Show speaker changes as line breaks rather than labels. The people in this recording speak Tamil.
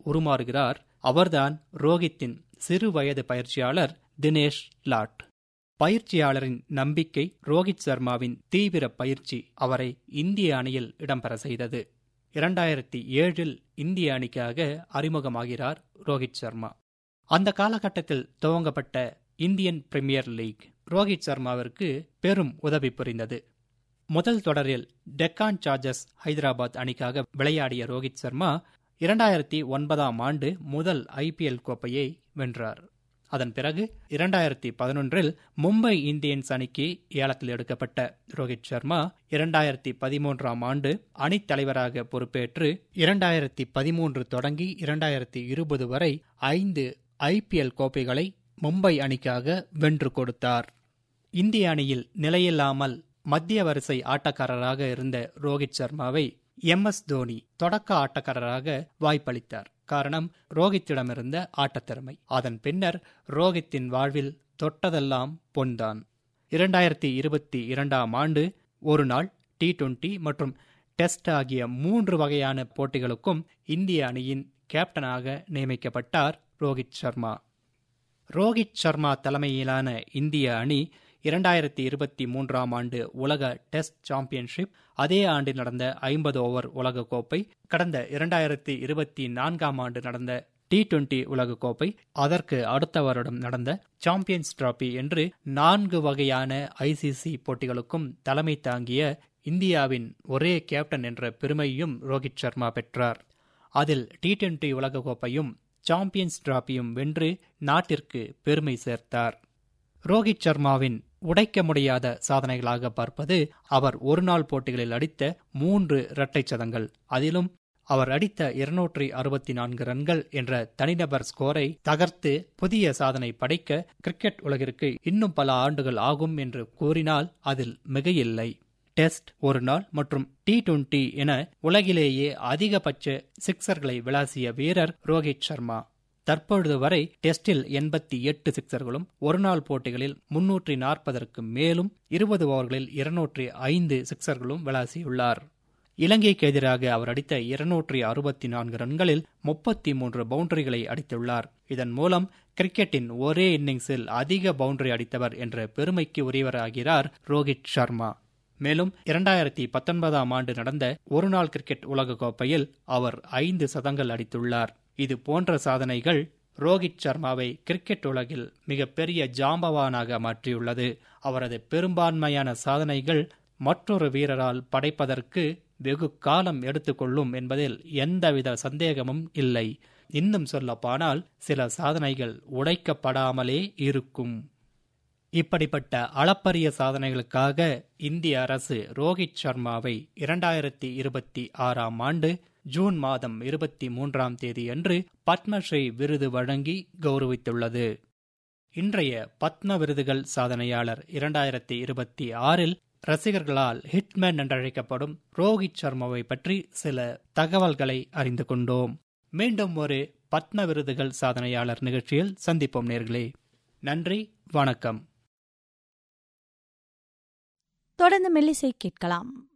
உருமாறுகிறார் அவர்தான் ரோஹித்தின் சிறு வயது பயிற்சியாளர் தினேஷ் லாட் பயிற்சியாளரின் நம்பிக்கை ரோஹித் சர்மாவின் தீவிர பயிற்சி அவரை இந்திய அணியில் இடம்பெற செய்தது இரண்டாயிரத்தி ஏழில் இந்திய அணிக்காக அறிமுகமாகிறார் ரோஹித் சர்மா அந்த காலகட்டத்தில் துவங்கப்பட்ட இந்தியன் பிரீமியர் லீக் ரோஹித் சர்மாவிற்கு பெரும் உதவி புரிந்தது முதல் தொடரில் டெக்கான் சார்ஜர்ஸ் ஹைதராபாத் அணிக்காக விளையாடிய ரோஹித் சர்மா இரண்டாயிரத்தி ஒன்பதாம் ஆண்டு முதல் ஐபிஎல் கோப்பையை வென்றார் அதன் பிறகு இரண்டாயிரத்தி பதினொன்றில் மும்பை இந்தியன்ஸ் அணிக்கு ஏலத்தில் எடுக்கப்பட்ட ரோஹித் சர்மா இரண்டாயிரத்தி பதிமூன்றாம் ஆண்டு அணித் தலைவராக பொறுப்பேற்று இரண்டாயிரத்தி பதிமூன்று தொடங்கி இரண்டாயிரத்தி இருபது வரை ஐந்து ஐபிஎல் கோப்பைகளை மும்பை அணிக்காக வென்று கொடுத்தார் இந்திய அணியில் நிலையில்லாமல் மத்திய வரிசை ஆட்டக்காரராக இருந்த ரோஹித் சர்மாவை எம் எஸ் தோனி தொடக்க ஆட்டக்காரராக வாய்ப்பளித்தார் காரணம் ரோஹித்திடமிருந்த ஆட்டத்திறமை அதன் பின்னர் ரோஹித்தின் வாழ்வில் தொட்டதெல்லாம் பொன்தான் இரண்டாயிரத்தி இருபத்தி இரண்டாம் ஆண்டு ஒரு நாள் டி டுவெண்டி மற்றும் டெஸ்ட் ஆகிய மூன்று வகையான போட்டிகளுக்கும் இந்திய அணியின் கேப்டனாக நியமிக்கப்பட்டார் ரோஹித் சர்மா ரோஹித் சர்மா தலைமையிலான இந்திய அணி இரண்டாயிரத்தி இருபத்தி மூன்றாம் ஆண்டு உலக டெஸ்ட் சாம்பியன்ஷிப் அதே ஆண்டு நடந்த ஐம்பது ஓவர் உலகக்கோப்பை கடந்த இரண்டாயிரத்தி இருபத்தி நான்காம் ஆண்டு நடந்த டி டுவெண்டி உலகக்கோப்பை அதற்கு அடுத்த வருடம் நடந்த சாம்பியன்ஸ் டிராபி என்று நான்கு வகையான ஐசிசி போட்டிகளுக்கும் தலைமை தாங்கிய இந்தியாவின் ஒரே கேப்டன் என்ற பெருமையும் ரோஹித் சர்மா பெற்றார் அதில் டி டுவெண்டி உலகக்கோப்பையும் சாம்பியன்ஸ் டிராபியும் வென்று நாட்டிற்கு பெருமை சேர்த்தார் ரோஹித் சர்மாவின் உடைக்க முடியாத சாதனைகளாக பார்ப்பது அவர் ஒருநாள் போட்டிகளில் அடித்த மூன்று இரட்டை சதங்கள் அதிலும் அவர் அடித்த இருநூற்றி அறுபத்தி நான்கு ரன்கள் என்ற தனிநபர் ஸ்கோரை தகர்த்து புதிய சாதனை படைக்க கிரிக்கெட் உலகிற்கு இன்னும் பல ஆண்டுகள் ஆகும் என்று கூறினால் அதில் மிகையில்லை டெஸ்ட் ஒரு நாள் மற்றும் டி டுவெண்டி என உலகிலேயே அதிகபட்ச சிக்சர்களை விளாசிய வீரர் ரோஹித் சர்மா தற்பொழுது வரை டெஸ்டில் எண்பத்தி எட்டு சிக்சர்களும் ஒருநாள் போட்டிகளில் முன்னூற்றி நாற்பதற்கு மேலும் இருபது ஓவர்களில் இருநூற்றி ஐந்து சிக்சர்களும் விளாசியுள்ளார் இலங்கைக்கு எதிராக அவர் அடித்த இருநூற்றி அறுபத்தி நான்கு ரன்களில் முப்பத்தி மூன்று பவுண்டரிகளை அடித்துள்ளார் இதன் மூலம் கிரிக்கெட்டின் ஒரே இன்னிங்ஸில் அதிக பவுண்டரி அடித்தவர் என்ற பெருமைக்கு உரியவராகிறார் ரோஹித் சர்மா மேலும் இரண்டாயிரத்தி பத்தொன்பதாம் ஆண்டு நடந்த ஒருநாள் கிரிக்கெட் உலகக்கோப்பையில் அவர் ஐந்து சதங்கள் அடித்துள்ளார் இது போன்ற சாதனைகள் ரோஹித் சர்மாவை கிரிக்கெட் உலகில் மிகப்பெரிய ஜாம்பவானாக மாற்றியுள்ளது அவரது பெரும்பான்மையான சாதனைகள் மற்றொரு வீரரால் படைப்பதற்கு வெகு காலம் எடுத்துக்கொள்ளும் என்பதில் எந்தவித சந்தேகமும் இல்லை இன்னும் சொல்லப்பானால் சில சாதனைகள் உடைக்கப்படாமலே இருக்கும் இப்படிப்பட்ட அளப்பரிய சாதனைகளுக்காக இந்திய அரசு ரோஹித் சர்மாவை இரண்டாயிரத்தி இருபத்தி ஆறாம் ஆண்டு ஜூன் மாதம் இருபத்தி மூன்றாம் தேதியன்று பத்மஸ்ரீ விருது வழங்கி கௌரவித்துள்ளது இன்றைய பத்ம விருதுகள் சாதனையாளர் இரண்டாயிரத்தி இருபத்தி ஆறில் ரசிகர்களால் ஹிட்மேன் என்றழைக்கப்படும் ரோஹித் சர்மாவை பற்றி சில தகவல்களை அறிந்து கொண்டோம் மீண்டும் ஒரு பத்ம விருதுகள் சாதனையாளர் நிகழ்ச்சியில் சந்திப்போம் நேர்களே நன்றி வணக்கம்
தொடர்ந்து மெல்லிசை கேட்கலாம்